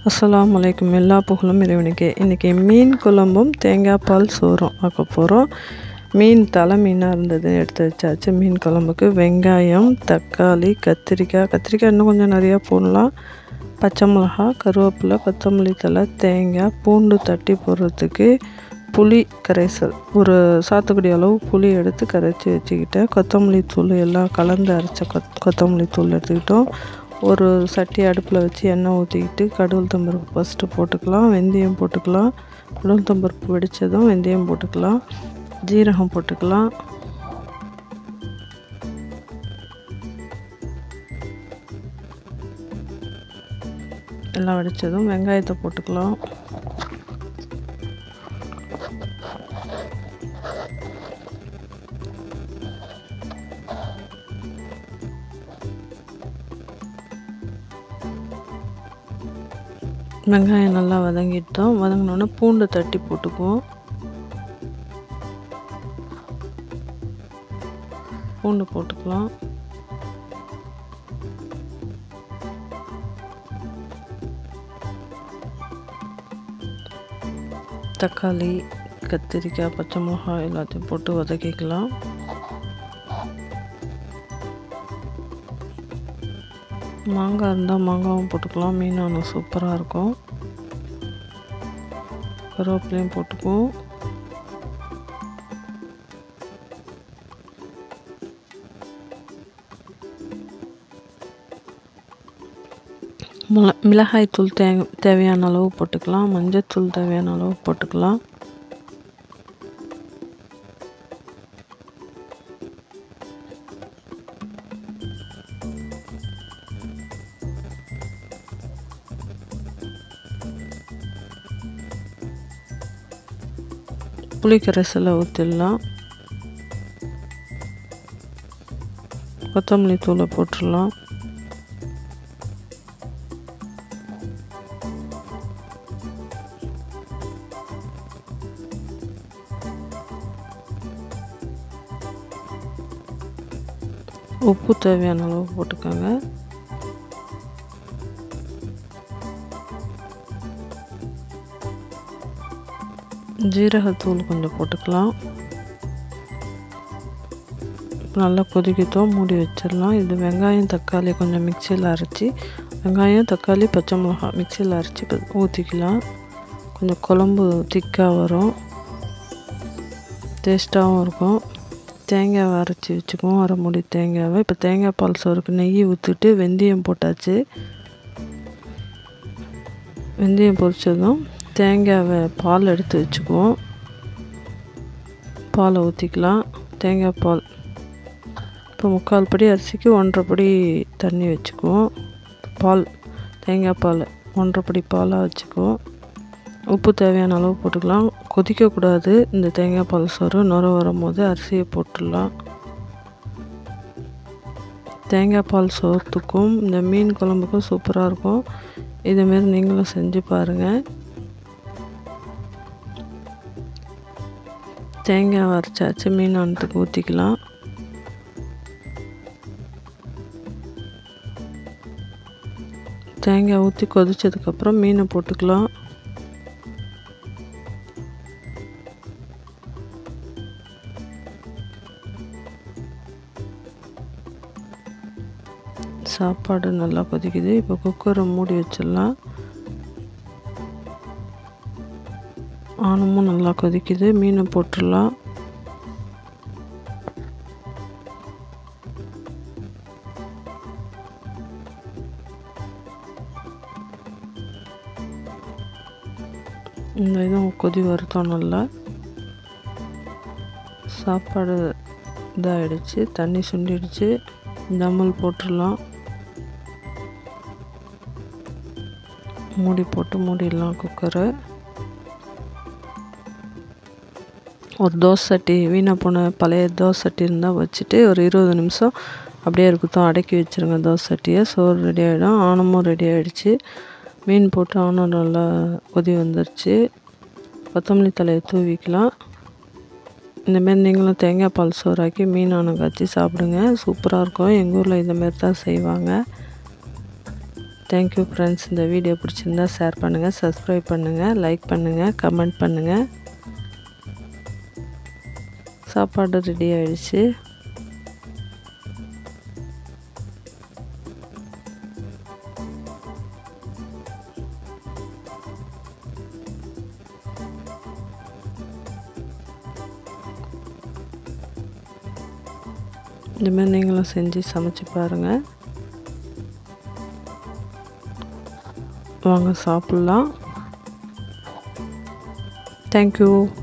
அஸ்ஸலாமு அலைக்கும் எல்லா புகழும் இறைவனுக்கே இன்றைக்கி மீன் குழம்பும் தேங்காய் பால் சோறும் ஆக்க போகிறோம் மீன் தலை மீனாக இருந்தது எடுத்து வச்சாச்சு மீன் குழம்புக்கு வெங்காயம் தக்காளி கத்திரிக்காய் கத்திரிக்காய் இன்னும் கொஞ்சம் நிறையா போடலாம் பச்சை மிளகா கருவேப்பிலை கொத்தமல்லி தழை தேங்காய் பூண்டு தட்டி போடுறதுக்கு புளி கரைசல் ஒரு சாத்துக்குடி அளவு புளி எடுத்து கரைச்சி வச்சுக்கிட்டேன் கொத்தமல்லி தூள் எல்லாம் கலந்து அரைச்ச கொத் கொத்தமல்லி தூள் எடுத்துக்கிட்டோம் ஒரு சட்டி அடுப்பில் வச்சு எண்ணெய் ஊற்றிக்கிட்டு கடவுள் தம்பருப்பு ஃபஸ்ட்டு போட்டுக்கலாம் வெந்தயம் போட்டுக்கலாம் கடவுள் தம்பருப்பு வெடித்ததும் வெந்தயம் போட்டுக்கலாம் ஜீரகம் போட்டுக்கலாம் எல்லாம் வெடித்ததும் வெங்காயத்தை போட்டுக்கலாம் வெங்காயம் நல்லா வதங்கிட்டோம் வதங்கினோடனே பூண்டு தட்டி போட்டுக்குவோம் பூண்டு போட்டுக்கலாம் தக்காளி கத்திரிக்காய் பச்சை மிளகாய் எல்லாத்தையும் போட்டு வதக்கிக்கலாம் மாங்காய் இருந்தால் மாங்காவும் போட்டுக்கலாம் மீனான சூப்பராக இருக்கும் கருவேப்பிலையும் போட்டுக்குவோம் மிள மிளகாய் தூள் தே தேவையான அளவு போட்டுக்கலாம் மஞ்சள் தூள் தேவையான அளவு போட்டுக்கலாம் புளி கரைசலை ஊற்றிடலாம் கொத்தமல்லி தூளை போட்டுடலாம் உப்பு தேவையான அளவு போட்டுக்கோங்க ஜீரகத்தூள் கொஞ்சம் போட்டுக்கலாம் நல்லா கொதிக்கட்டும் மூடி வச்சிடலாம் இது வெங்காயம் தக்காளி கொஞ்சம் மிக்சியில் அரைச்சி வெங்காயம் தக்காளி பச்சை மிளகா மிக்சியில் அரைச்சி ஊற்றிக்கலாம் கொஞ்சம் குழம்பு திக்காக வரும் டேஸ்ட்டாகவும் இருக்கும் தேங்காவை அரைச்சி வச்சுக்குவோம் அரை மூடி தேங்காவை இப்போ தேங்காய் பால் சோறுக்கு நெய் ஊற்றிட்டு வெந்தயம் போட்டாச்சு வெந்தயம் பொரிச்சதும் தேங்காவை பால் எடுத்து வச்சுக்குவோம் பாலை ஊற்றிக்கலாம் தேங்காய் பால் இப்போ முக்கால் படி அரிசிக்கு ஒன்றரை படி தண்ணி வச்சுக்குவோம் பால் தேங்காய் பால் ஒன்றரை படி பாலாக வச்சுக்குவோம் உப்பு தேவையான அளவு போட்டுக்கலாம் கொதிக்கக்கூடாது இந்த தேங்காய் பால் சோறு நுர வரும்போது அரிசியை போட்டுடலாம் தேங்காய் பால் சோத்துக்கும் இந்த மீன் குழம்புக்கும் சூப்பராக இருக்கும் இதேமாரி நீங்களும் செஞ்சு பாருங்கள் தேங்காய் அரைச்சாச்சு மீன் அன்னத்துக்கு ஊற்றிக்கலாம் தேங்காய் ஊற்றி கொதிச்சதுக்கப்புறம் மீனை போட்டுக்கலாம் சாப்பாடு நல்லா கொதிக்குது இப்போ குக்கரை மூடி வச்சிடலாம் ஆனமும் நல்லா கொதிக்குது மீனை போட்டுடலாம் இந்த இதுவும் கொதி வருத்தம் நல்லா சாப்பாடு இதாகிடுச்சு தண்ணி சுண்டிடுச்சு தம்மல் போட்டுடலாம் மூடி போட்டு மூடிடலாம் குக்கரை ஒரு தோசை சட்டி வீணாக போன பழைய தோசை சட்டி இருந்தால் வச்சுட்டு ஒரு இருபது நிமிஷம் அப்படியே இருக்கட்டும் அடக்கி வச்சுருங்க தோசை சட்டியை சோறு ரெடி ஆகிடும் ஆனமும் ரெடி ஆகிடுச்சு மீன் போட்டு ஆனம் நல்லா கொதி வந்துருச்சு கொத்தமல்லி தலையை தூவிக்கலாம் இந்தமாரி நீங்களும் தேங்காய் பால் சோறாக்கி மீன் ஆனம் காய்ச்சி சாப்பிடுங்க சூப்பராக இருக்கும் எங்கள் ஊரில் இந்தமாரி தான் செய்வாங்க தேங்க்யூ ஃப்ரெண்ட்ஸ் இந்த வீடியோ பிடிச்சிருந்தா ஷேர் பண்ணுங்கள் சப்ஸ்கிரைப் பண்ணுங்கள் லைக் பண்ணுங்கள் கமெண்ட் பண்ணுங்கள் சாப்பாடு ரெடி ஆயிடுச்சு இந்த மாதிரி நீங்களும் செஞ்சு சமைச்சு பாருங்கள் வாங்க சாப்பிட்லாம் தேங்க்யூ